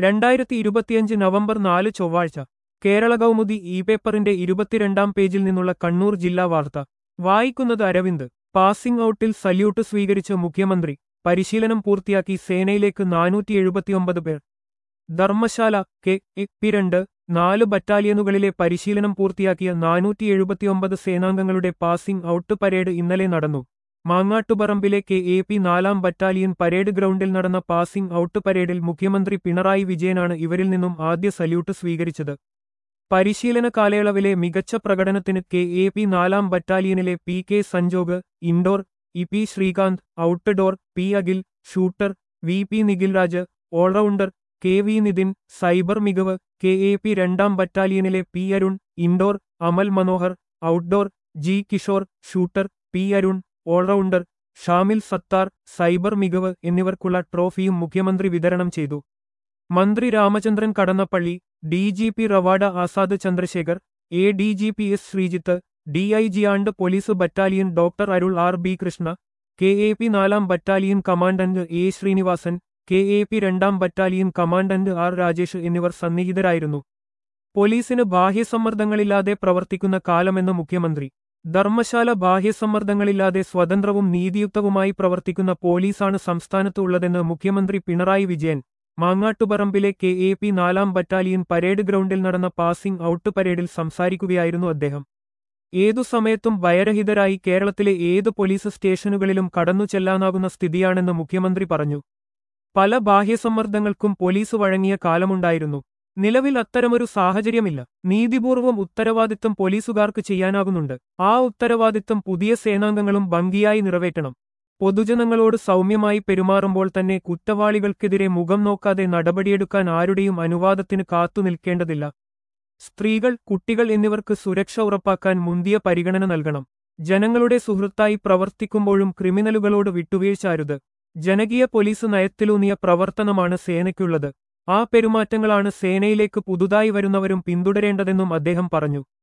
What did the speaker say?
രണ്ടായിരത്തി ഇരുപത്തിയഞ്ച് നവംബർ നാല് ചൊവ്വാഴ്ച കേരള കൗമുദി ഇ പേപ്പറിന്റെ ഇരുപത്തിരണ്ടാം പേജിൽ നിന്നുള്ള കണ്ണൂർ ജില്ലാ വാർത്ത വായിക്കുന്നത് അരവിന്ദ് പാസിംഗ് ഔട്ടിൽ സല്യൂട്ട് സ്വീകരിച്ച് മുഖ്യമന്ത്രി പരിശീലനം പൂർത്തിയാക്കി സേനയിലേക്ക് നാനൂറ്റി എഴുപത്തിയൊമ്പത് പേർ ധർമ്മശാല കെ എ പി രണ്ട് നാല് ബറ്റാലിയനുകളിലെ പരിശീലനം പൂർത്തിയാക്കിയ നാനൂറ്റി എഴുപത്തിയൊമ്പത് സേനാംഗങ്ങളുടെ പാസിംഗ് ഔട്ട് പരേഡ് ഇന്നലെ നടന്നു മാങ്ങാട്ടുപറമ്പിലെ കെ എ പി നാലാം ബറ്റാലിയൻ പരേഡ് ഗ്രൗണ്ടിൽ നടന്ന പാസിംഗ് ഔട്ട് പരേഡിൽ മുഖ്യമന്ത്രി പിണറായി വിജയനാണ് ഇവരിൽ നിന്നും ആദ്യ സല്യൂട്ട് സ്വീകരിച്ചത് പരിശീലന കാലയളവിലെ മികച്ച പ്രകടനത്തിന് കെ എ പി നാലാം ബറ്റാലിയനിലെ P K Sanjog indoor E P Sreekanth outdoor P Akhil shooter V P Nikhilraj all rounder K V Nithin cyber മികവ് കെ എ പി രണ്ടാം ബറ്റാലിയനിലെ P Arun indoor Amal Manohar outdoor G Kishore shooter P Arun all rounder Shamil Sathar cyber മികവ് എന്നിവർക്കുള്ള ട്രോഫിയും മുഖ്യമന്ത്രി വിതരണം ചെയ്തു മന്ത്രി Ramachandran Kadannappally D G P Ravada Azad Chandrasekhar A D G P S Sreejith D I G ആണ്ട് police battalion doctor Arul R B Krishna K A P നാലാം battalion commandant A Srinivasan K A P രണ്ടാം ബറ്റാലിയൻ കമാൻഡന്റ് ആർ രാജേഷ് എന്നിവർ സന്നിഹിതരായിരുന്നു പോലീസിന് ബാഹ്യസമ്മർദ്ദങ്ങളില്ലാതെ പ്രവർത്തിക്കുന്ന കാലമെന്ന് മുഖ്യമന്ത്രി ധർമ്മശാല ബാഹ്യസമ്മർദ്ദങ്ങളില്ലാതെ സ്വതന്ത്രവും നീതിയുക്തവുമായി പ്രവർത്തിക്കുന്ന പോലീസാണ് സംസ്ഥാനത്ത് ഉള്ളതെന്ന് മുഖ്യമന്ത്രി പിണറായി വിജയൻ മാങ്ങാട്ടുപറമ്പിലെ കെ എ പി നാലാം ബറ്റാലിയൻ പരേഡ് ഗ്രൗണ്ടിൽ നടന്ന പാസിംഗ് ഔട്ട് പരേഡിൽ സംസാരിക്കുകയായിരുന്നു അദ്ദേഹം ഏതു സമയത്തും ഭയരഹിതരായി കേരളത്തിലെ ഏത് പോലീസ് സ്റ്റേഷനുകളിലും കടന്നു ചെല്ലാനാകുന്ന സ്ഥിതിയാണെന്ന് മുഖ്യമന്ത്രി പറഞ്ഞു പല ബാഹ്യസമ്മർദ്ദങ്ങൾക്കും പോലീസ് വഴങ്ങിയ കാലമുണ്ടായിരുന്നു നിലവിൽ അത്തരമൊരു സാഹചര്യമില്ല നീതിപൂർവം ഉത്തരവാദിത്തം പോലീസുകാർക്ക് ചെയ്യാനാകുന്നുണ്ട് ആ ഉത്തരവാദിത്തം പുതിയ സേനാംഗങ്ങളും ഭംഗിയായി നിറവേറ്റണം പൊതുജനങ്ങളോട് സൗമ്യമായി പെരുമാറുമ്പോൾ തന്നെ കുറ്റവാളികൾക്കെതിരെ മുഖം നോക്കാതെ നടപടിയെടുക്കാൻ ആരുടെയും അനുവാദത്തിന് കാത്തു നിൽക്കേണ്ടതില്ല സ്ത്രീകൾ കുട്ടികൾ എന്നിവർക്ക് സുരക്ഷ ഉറപ്പാക്കാൻ മുന്തിയ പരിഗണന നൽകണം ജനങ്ങളുടെ സുഹൃത്തായി പ്രവർത്തിക്കുമ്പോഴും ക്രിമിനലുകളോട് വിട്ടുവീഴ്ച അരുത് ജനകീയ പോലീസ് നയത്തിലൂന്നിയ പ്രവർത്തനമാണ് സേനയ്ക്കുള്ളത് ആ പെരുമാറ്റങ്ങളാണ് സേനയിലേക്ക് പുതുതായി വരുന്നവരും പിന്തുടരേണ്ടതെന്നും അദ്ദേഹം പറഞ്ഞു